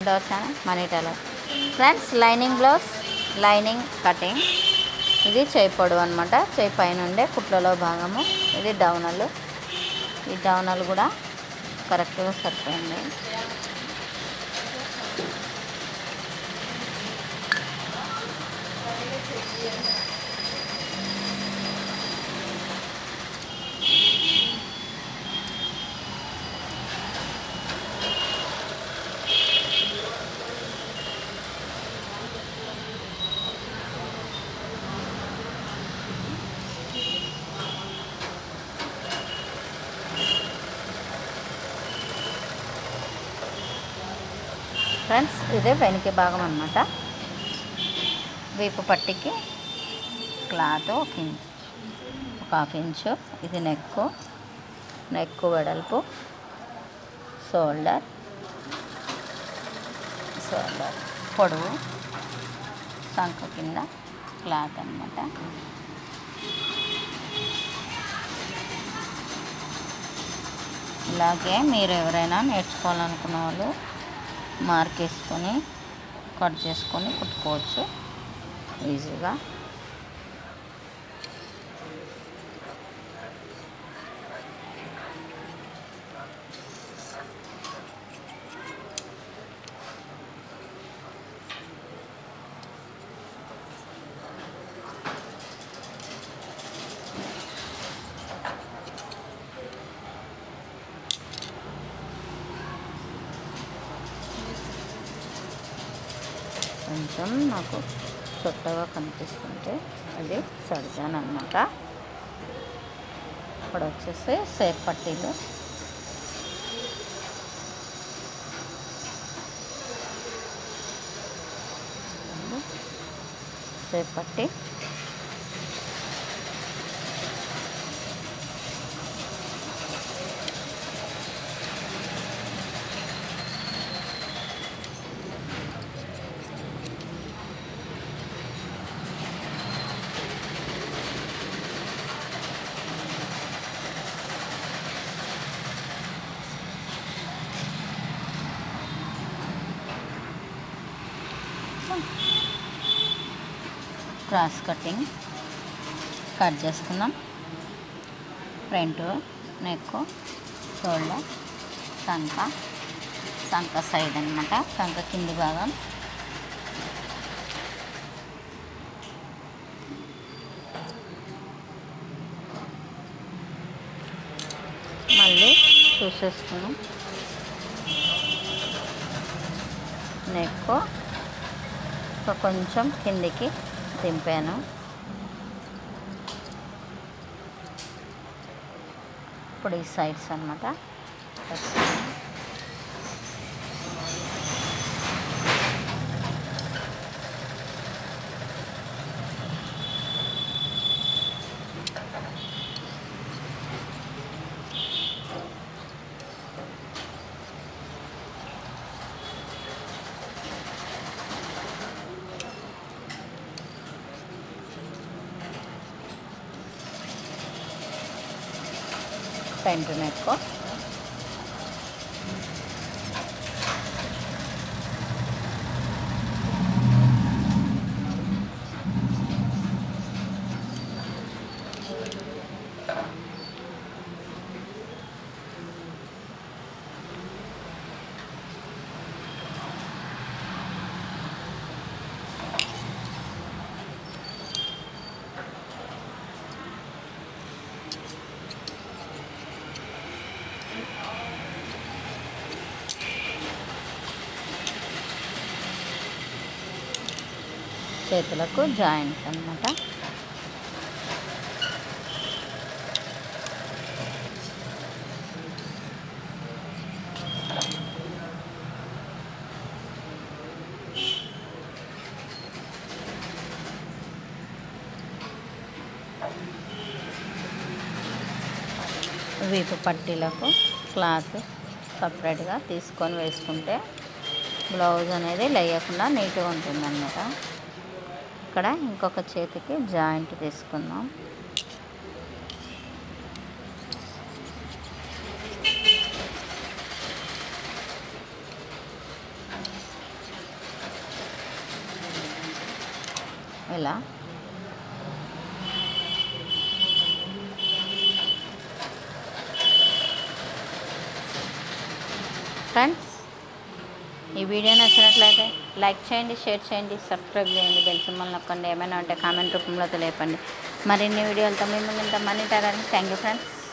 blouse అని మనీ tailor friends lining blouse lining cutting ఇది చేయి పొడవు అనమాట చేయి పైన ఉండే కుట్లలో భాగము ఇది డౌనలు ఈ డౌనలు కూడా కరెక్ట్గా సరిపోయింది ఫ్రెండ్స్ ఇదే వెనక భాగం అనమాట వీపు పట్టికి క్లాత్ ఒక ఇంచ్ ఒక హాఫ్ ఇంచు ఇది నెక్ నెక్ వెడల్పు షోల్డర్ షోల్డర్ పొడవు సంఖ కింద క్లాత్ అనమాట ఇలాగే మీరు ఎవరైనా నేర్చుకోవాలనుకున్న వాళ్ళు మార్క్ వేసుకొని కట్ చేసుకొని కుట్టుకోవచ్చు ఈజీగా కొంచెం నాకు చుట్టగా కనిపిస్తుంటే అది సర్జాన్ అనమాట ఇప్పుడు వచ్చేసి సేప్ పట్టీలు సేప్ పట్టీ క్రాస్ కటింగ్ కట్ చేసుకుందాం ఫ్రంట్ నెక్ షోల్డర్ సంక సంక సైడ్ అనమాట సంక కింది భాగం మళ్ళీ చూసేసుకున్నాం నెక్ ఒక కొంచెం కిందికి దింపాను ఇప్పుడు ఈ సైడ్స్ అనమాట ఫ్రంట్ నెక్ చేతులకు జాయింట్ అన్నమాట వీపు పట్టీలకు క్లాత్ సపరేట్గా తీసుకొని వేసుకుంటే బ్లౌజ్ అనేది లేయకుండా నీట్గా ఉంటుందన్నమాట ఇక్కడ ఇంకొక చేతికి జాయింట్ తీసుకుందాం ఇలా ఫ్రెండ్స్ ఈ వీడియో నచ్చినట్లయితే లైక్ చేయండి షేర్ చేయండి సబ్స్క్రైబ్ చేయండి బెల్ సింబల్ నొక్కండి ఏమైనా ఉంటే కామెంట్ రూపంలో తెలియపండి మరిన్ని వీడియోలతో మీ ముందు మనీ థ్యాంక్ యూ ఫ్రెండ్స్